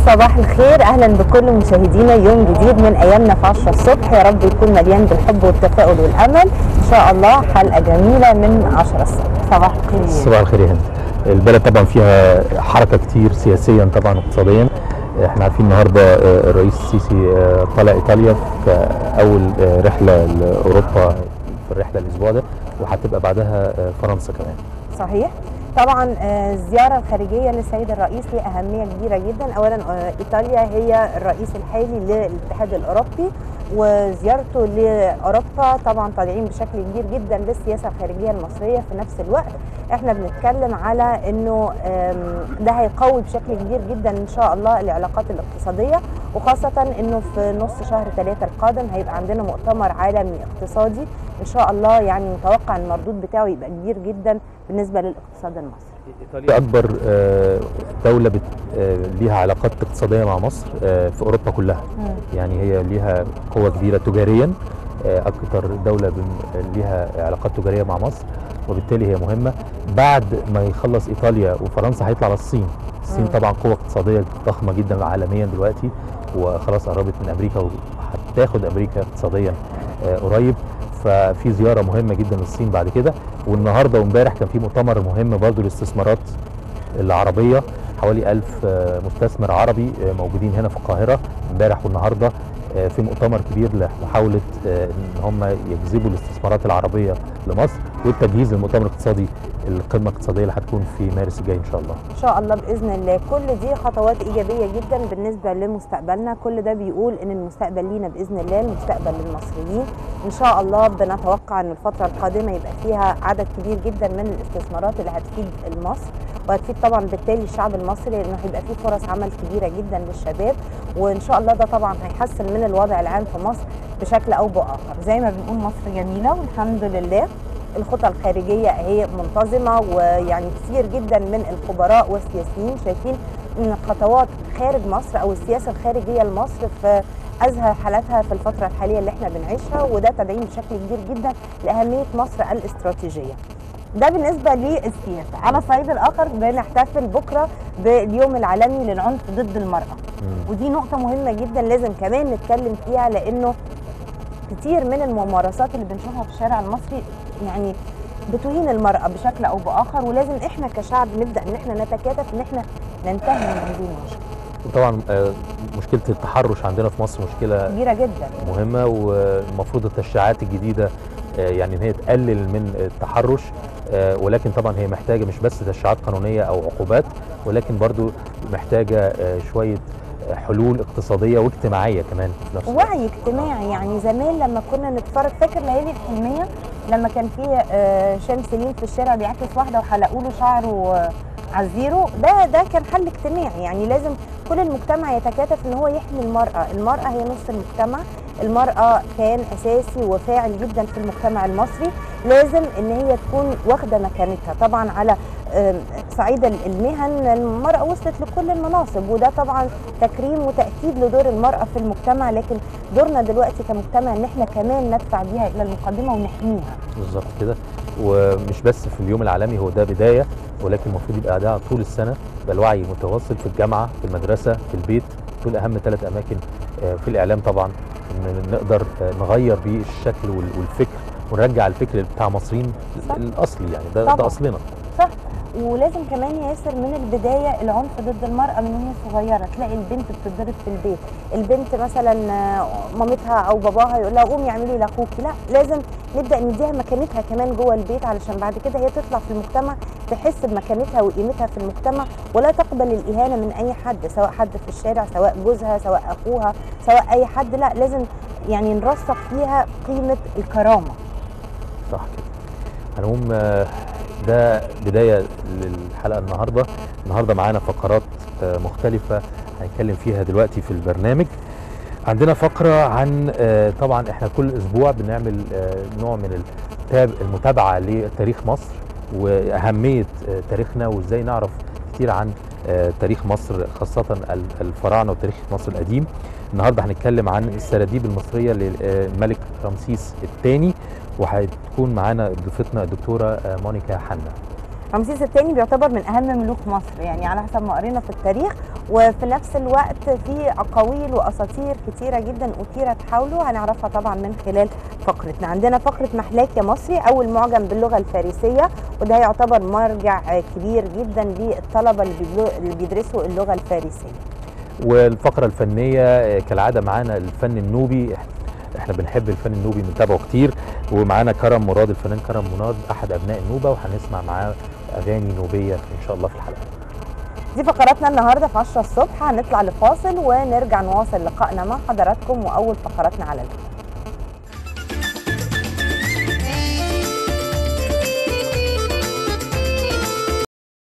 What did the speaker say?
صباح الخير اهلا بكل مشاهدينا يوم جديد من ايامنا في 10 الصبح يا رب يكون مليان بالحب والتفاؤل والامل ان شاء الله حلقه جميله من 10 الصبح صباح الخير صباح الخير يا هند البلد طبعا فيها حركه كتير سياسيا طبعا واقتصاديا احنا عارفين النهارده آه، الرئيس السيسي آه، طالع ايطاليا في اول آه، رحله لاوروبا في الرحله الاسبوع ده وهتبقى بعدها آه، فرنسا كمان صحيح طبعا آه، الزياره الخارجيه للسيد الرئيس لها اهميه كبيره جدا اولا آه، ايطاليا هي الرئيس الحالي للاتحاد الاوروبي وزيارته لاوروبا طبعا طالعين بشكل كبير جدا للسياسه الخارجيه المصريه في نفس الوقت احنا بنتكلم على انه آم، ده هيقوي بشكل كبير جدا ان شاء الله العلاقات الاقتصاديه وخاصه انه في نص شهر ثلاثة القادم هيبقى عندنا مؤتمر عالمي اقتصادي ان شاء الله يعني متوقع ان المردود بتاعه يبقى كبير جدا بالنسبه للاقتصاد المصري ايطاليا اكبر آه، دوله بت آه، ليها علاقات اقتصاديه مع مصر آه، في اوروبا كلها يعني هي ليها قوة كبيرة تجاريا آه، أكثر دولة بن- ليها علاقات تجارية مع مصر وبالتالي هي مهمة بعد ما يخلص إيطاليا وفرنسا هيطلع على الصين الصين مم. طبعا قوة اقتصادية ضخمة جدا عالميا دلوقتي وخلاص قربت من أمريكا وهتاخد أمريكا اقتصاديا آه، قريب ففي زيارة مهمة جدا للصين بعد كده والنهاردة وامبارح كان في مؤتمر مهم برضو للاستثمارات العربية حوالي ألف آه، مستثمر عربي آه، موجودين هنا في القاهرة امبارح والنهارده آه، في مؤتمر كبير لمحاولة آه، ان هم يجذبوا الاستثمارات العربية لمصر والتجهيز للمؤتمر الاقتصادي القمة الاقتصادية اللي هتكون في مارس الجاي ان شاء الله ان شاء الله باذن الله كل دي خطوات ايجابيه جدا بالنسبه لمستقبلنا كل ده بيقول ان المستقبل لينا باذن الله المستقبل للمصريين ان شاء الله بنتوقع ان الفتره القادمه يبقى فيها عدد كبير جدا من الاستثمارات اللي هتفيد مصر وهتفيد طبعا بالتالي الشعب المصري لانه هيبقى فيه فرص عمل كبيره جدا للشباب وان شاء الله ده طبعا هيحسن من الوضع العام في مصر بشكل او باخر زي ما بنقول مصر جميله والحمد لله الخطى الخارجيه هي منتظمه ويعني كثير جدا من الخبراء والسياسيين شايفين ان الخطوات خارج مصر او السياسه الخارجيه لمصر في ازهى حالاتها في الفتره الحاليه اللي احنا بنعيشها وده تدعيم بشكل كبير جدا لاهميه مصر الاستراتيجيه. ده بالنسبه للسياسه، على الصعيد الاخر بنحتفل بكره باليوم العالمي للعنف ضد المراه. ودي نقطة مهمة جدا لازم كمان نتكلم فيها لأنه كتير من الممارسات اللي بنشوفها في الشارع المصري يعني بتهين المرأة بشكل أو بآخر ولازم إحنا كشعب نبدأ إن إحنا نتكاتف إن إحنا ننتهي من هذه المشكلة وطبعا آه، مشكلة التحرش عندنا في مصر مشكلة كبيرة جدا مهمة والمفروض التشريعات الجديدة آه، يعني ان هي تقلل من التحرش آه، ولكن طبعا هي محتاجة مش بس تشريعات قانونية او عقوبات ولكن برضو محتاجة آه، شوية آه، حلول اقتصادية واجتماعية كمان في نفس الوقت وعي اجتماعي يعني زمان لما كنا نتفرج فاكر ليالي الحلمية لما كان في آه، شام سليم في الشارع بيعكس واحدة وحلقوا له شعره آه، على الزيرو ده ده كان حل اجتماعي يعني لازم كل المجتمع يتكاتف ان هو يحمي المرأة المرأة هي نص المجتمع المرأة كان أساسي وفاعل جدا في المجتمع المصري لازم ان هي تكون واخدة مكانتها طبعا على آم، صعيد المهن المرأة وصلت لكل المناصب وده طبعا تكريم وتأكيد لدور المرأة في المجتمع لكن دورنا دلوقتي كمجتمع ان احنا كمان ندفع بيها الى المقدمة ونحميها بالظبط كده ومش بس في اليوم العالمي هو ده بداية ولكن المفروض يبقى ده طول السنة يبقى الوعي متواصل في الجامعة في المدرسة في البيت دول أهم ثلاث أماكن آه، في الإعلام طبعا إن نقدر آه، نغير بيه الشكل وال- والفكر ونرجع الفكر بتاع المصريين صح. الأصلي يعني ده, طبعاً. ده أصلنا صح ولازم كمان ياسر من البدايه العنف ضد المراه من وهي صغيره تلاقي البنت بتتضرب في البيت البنت مثلا آه، مامتها او باباها يقول لها قومي اعملي لاخوكي لا لازم نبدا نديها مكانتها كمان جوه البيت علشان بعد كده هي تطلع في المجتمع تحس بمكانتها وقيمتها في المجتمع ولا تقبل الاهانه من اي حد سواء حد في الشارع سواء جوزها سواء اخوها سواء اي حد لا لازم يعني نرسخ فيها قيمه الكرامه صح كده هنقوم آه، ده بداية للحلقة النهاردة النهاردة معانا فقرات آه، مختلفة هنتكلم فيها دلوقتي في البرنامج عندنا فقرة عن آه، طبعا احنا كل اسبوع بنعمل آه، نوع من التاب- المتابعة لتاريخ مصر واهمية آه، تاريخنا وازاي نعرف كتير عن آه، تاريخ مصر خاصة ال- الفراعنة وتاريخ مصر القديم النهارده هنتكلم عن السراديب المصرية للملك رمسيس الثاني وهتكون معانا ضيفتنا الدكتورة آه، مونيكا حنا رمسيس الثاني بيعتبر من اهم ملوك مصر يعني على حسب ما قرينا في التاريخ وفي نفس الوقت في اقاويل واساطير كتيره جدا اثيرت حوله هنعرفها طبعا من خلال فقرتنا عندنا فقره محلاك يا مصري اول معجم باللغه الفارسيه وده يعتبر مرجع كبير جدا للطلبه اللي بيدلو- اللي بيدرسوا اللغه الفارسيه والفقره الفنيه آه، كالعاده معانا الفن النوبي إح- احنا بنحب الفن النوبي بنتابعه كتير ومعانا كرم مراد الفنان كرم مراد احد ابناء النوبه وهنسمع معاه اغاني نوبيه ان شاء الله في الحلقه دي فقراتنا النهارده في 10 الصبح هنطلع لفاصل ونرجع نواصل لقائنا مع حضراتكم واول فقراتنا على الهواء